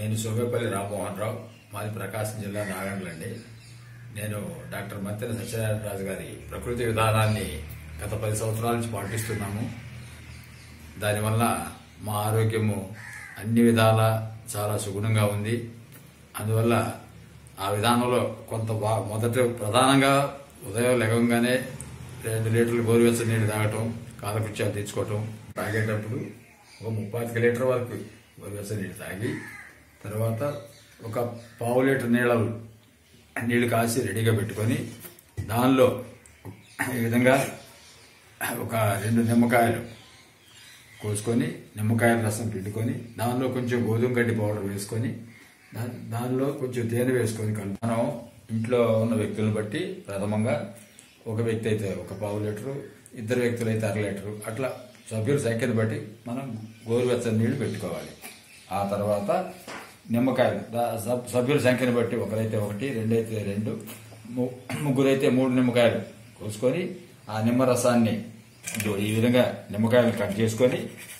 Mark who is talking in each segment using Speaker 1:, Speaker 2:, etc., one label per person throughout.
Speaker 1: నేను సోమేపల్లి రామ్మోహన్ రావు మాది ప్రకాశం జిల్లా నాగండ్లండి నేను డాక్టర్ మత్తెన సత్యనారాయణ రాజు గారి ప్రకృతి విధానాన్ని గత పది సంవత్సరాల నుంచి పాటిస్తున్నాము దానివల్ల మా ఆరోగ్యము అన్ని విధాల చాలా సుగుణంగా ఉంది అందువల్ల ఆ విధానంలో కొంత బా- మొదట ప్రధానంగా ఉదయం లెగంగానే రెండు లీటర్లు గోరువెచ్చని నీళ్ళు తాగటం కాలకృత్యాలు తెచ్చుకోవటం తాగేటప్పుడు ఒక ముప్పాతిక లీటర్ వరకు గోరువెచ్చని నీళ్ళు తాగి తర్వాత ఒక పావు లీటర్ నీళ్ళు నీళ్లు కాసి రెడీగా పెట్టుకొని దానిలో ఈ విధంగా ఒక రెండు నిమ్మకాయలు కోసుకొని నిమ్మకాయల రసం పిండుకొని దానిలో కొంచెం గోధుమ గడ్డి పౌడర్ వేసుకొని దా- దానిలో కొంచెం తేనె వేసుకొని కలుపు మనం ఇంట్లో ఉన్న వ్యక్తులను బట్టి ప్రథమంగా ఒక వ్యక్తి అయితే ఒక పావు లీటరు ఇద్దరు వ్యక్తులు అయితే అర లీటరు అట్లా సభ్యుల సంఖ్యను బట్టి మనం గోరువెచ్చని నీళ్లు పెట్టుకోవాలి ఆ తర్వాత నిమ్మకాయలు దా- సబ్- సభ్యుల సంఖ్యను బట్టి ఒకరైతే ఒకటి రెండైతే రెండు ము- ముగ్గురైతే మూడు నిమ్మకాయలు కోసుకొని ఆ నిమ్మరసాన్ని ఇదిగో ఈ విధంగా నిమ్మకాయలు కట్ చేసుకొని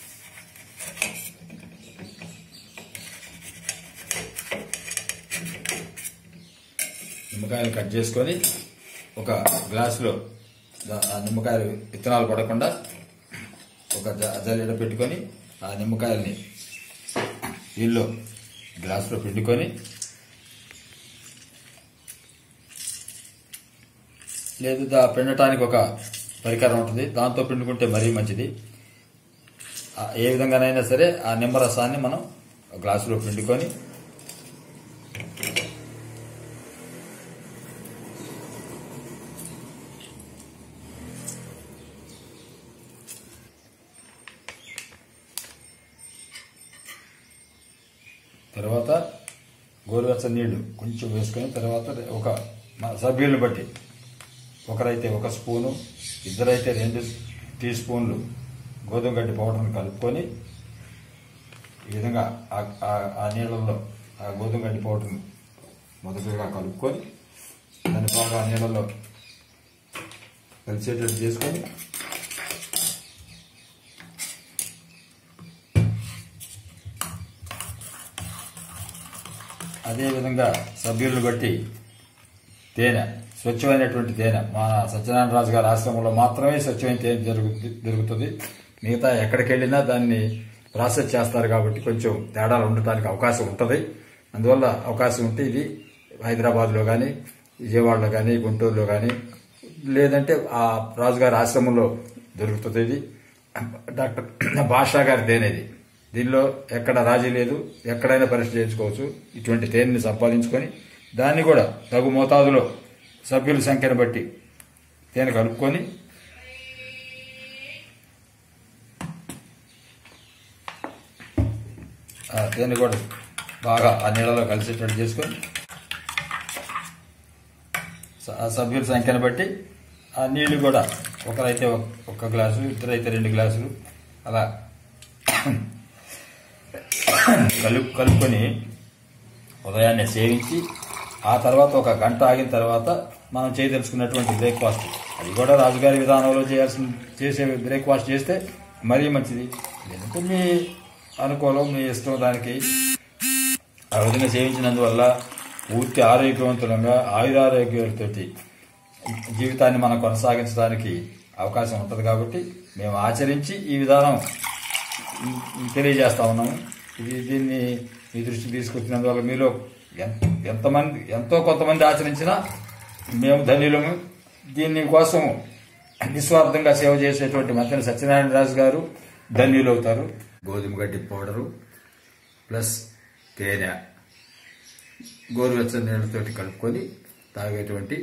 Speaker 1: నిమ్మకాయలు కట్ చేసుకొని ఒక గ్లాసులో దా- ఆ నిమ్మకాయలు విత్తనాలు పడకుండా ఒక జ- జల్లెడ పెట్టుకొని ఆ నిమ్మకాయల్ని నీళ్ళు గ్లాసులో పిండుకొని లేదు దా పిండటానికి ఒక పరికరం ఉంటుంది దాంతో పిండుకుంటే మరీ మంచిది ఆ, ఏ విధంగానైనా సరే ఆ నిమ్మరసాన్ని మనం ఒక గ్లాసులో పిండుకొని తర్వాత గోరువెచ్చని నీళ్లు కొంచెం వేసుకొని తర్వాత ఒక మన సభ్యులను బట్టి ఒకరైతే ఒక స్పూను ఇద్దరైతే రెండు టీ స్పూన్లు గోధుమ గడ్డి పౌడర్ని కలుపుకొని ఈ విధంగా ఆ- ఆ- ఆ నీళ్ళల్లో ఆ గోధుమ గడ్డి పౌడర్ని మొదటిగా కలుపుకొని దాన్ని బాగా ఆ నీళ్ళల్లో కలిసేటట్టు చేసుకొని అదేవిధంగా సభ్యులను బట్టి తేనె స్వచ్ఛమైనటువంటి తేనె మా సత్యనారాయణ రాజు గారి ఆశ్రమంలో మాత్రమే స్వచ్ఛమైన తేనె జరుగు దొరుకుతుంది మిగతా ఎక్కడికి వెళ్ళినా దాన్ని ప్రాసెస్ చేస్తారు కాబట్టి కొంచెం తేడాలు ఉండటానికి అవకాశం ఉంటుంది అందువల్ల అవకాశం ఉంటే ఇది హైదరాబాద్లో కానీ విజయవాడలో కానీ గుంటూరులో కానీ లేదంటే ఆ రాజుగారి ఆశ్రమంలో దొరుకుతుంది ఇది డాక్టర్ భాషా గారి తేనె ఇది దీనిలో ఎక్కడ రాజీ లేదు ఎక్కడైనా పరీక్ష చేయించుకోవచ్చు ఇటువంటి తేనెని సంపాదించుకొని దాన్ని కూడా తగు మోతాదులో సభ్యుల సంఖ్యను బట్టి తేనె కలుపుకొని ఆ తేనె కూడా బాగా ఆ నీళ్ళలో కలిసేటట్టు చేసుకొని స- ఆ సభ్యుల సంఖ్యను బట్టి ఆ నీళ్లు కూడా ఒకరైతే ఒక- ఒక గ్లాసు ఇద్దరైతే రెండు గ్లాసులు అలా కలుపు కలుపుకొని ఉదయాన్నే సేవించి ఆ తర్వాత ఒక గంట ఆగిన తర్వాత మనం చేయదలుచుకున్నటువంటి బ్రేక్ఫాస్ట్ అది కూడా రాజుగారి విధానంలో చేయాల్సిన చేసే బ్రేక్ఫాస్ట్ చేస్తే మరీ మంచిది లేదంటే మీ అనుకూలం మీ ఇష్టం దానికి ఆ విధంగా సేవించినందువల్ల పూర్తి ఆరోగ్యవంతులంగా ఆయురారోగ్యాలతోటి జీవితాన్ని మనం కొనసాగించడానికి అవకాశం ఉంటుంది కాబట్టి మేము ఆచరించి ఈ విధానం తెలియజేస్తా ఉన్నాము ఇది దీన్ని మీ దృష్టికి తీసుకొచ్చినందువల్ల మీలో ఎన్- ఎంతమంది ఎంతో కొంతమంది ఆచరించినా మేము ధన్యులము దీని కోసం నిస్వార్థంగా సేవ చేసేటువంటి మంత్రి సత్యనారాయణ రాజు గారు ధన్యులు అవుతారు గోధుమ గడ్డి పౌడరు ప్లస్ తేనె గోరువెచ్చని నీళ్ళతోటి కలుపుకొని తాగేటువంటి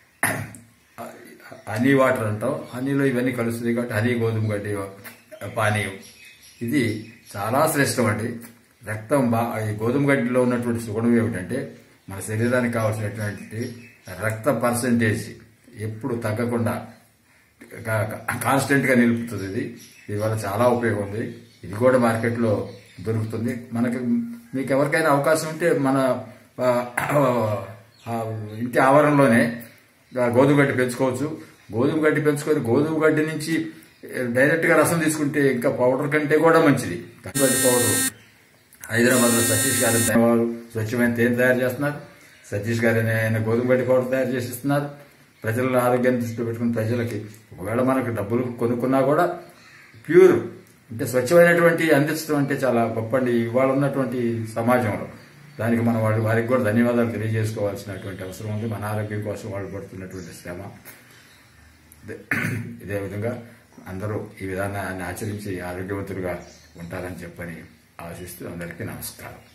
Speaker 1: హనీ వాటర్ అంటాం హనీలో ఇవన్నీ కలుస్తుంది కాబట్టి హనీ గోధుమ గడ్డి పానీయం ఇది చాలా శ్రేష్టం అండి రక్తం బా ఈ గోధుమ గడ్డిలో ఉన్నటువంటి సుగుణం ఏమిటంటే మన శరీరానికి కావాల్సినటువంటి రక్త పర్సంటేజ్ ఎప్పుడు తగ్గకుండా కాన్స్టెంట్ గా నిలుపుతుంది ఇది దీనివల్ల చాలా ఉపయోగం ఉంది ఇది కూడా మార్కెట్లో దొరుకుతుంది మనకి మీకు ఎవరికైనా అవకాశం ఉంటే మన ఆ, ఆ, ఇంటి ఆవరణలోనే ఆ, గోధుమ గడ్డి పెంచుకోవచ్చు గోధుమ గడ్డి పెంచుకొని గోధుమ గడ్డి నుంచి డైరెక్ట్ గా రసం తీసుకుంటే ఇంకా పౌడర్ కంటే కూడా మంచిది గడ్డి పౌడర్ హైదరాబాద్లో సతీష్ గారు వారు స్వచ్ఛమైన తేనె తయారు చేస్తున్నారు సతీష్ గారు అనే ఆయన గోధుమ గడ్డి పౌడర్ తయారు చేసి ఇస్తున్నారు ప్రజల ఆరోగ్యాన్ని దృష్టిలో పెట్టుకుని ప్రజలకి ఒకవేళ మనకు డబ్బులు కొనుక్కున్నా కూడా ప్యూర్ అంటే స్వచ్ఛమైనటువంటి అందించడం అంటే చాలా గొప్పండి ఇవాళ ఉన్నటువంటి సమాజంలో దానికి మనం వాళ్ళు వారికి కూడా ధన్యవాదాలు తెలియజేసుకోవాల్సినటువంటి అవసరం ఉంది మన ఆరోగ్యం కోసం వాళ్ళు పడుతున్నటువంటి శ్రమ ఇదే- ఇదే విధంగా అందరూ ఈ విధానాన్ని ఆచరించి ఆరోగ్యవంతులుగా ఉంటారని చెప్పని ఆశిస్తూ అందరికీ నమస్కారం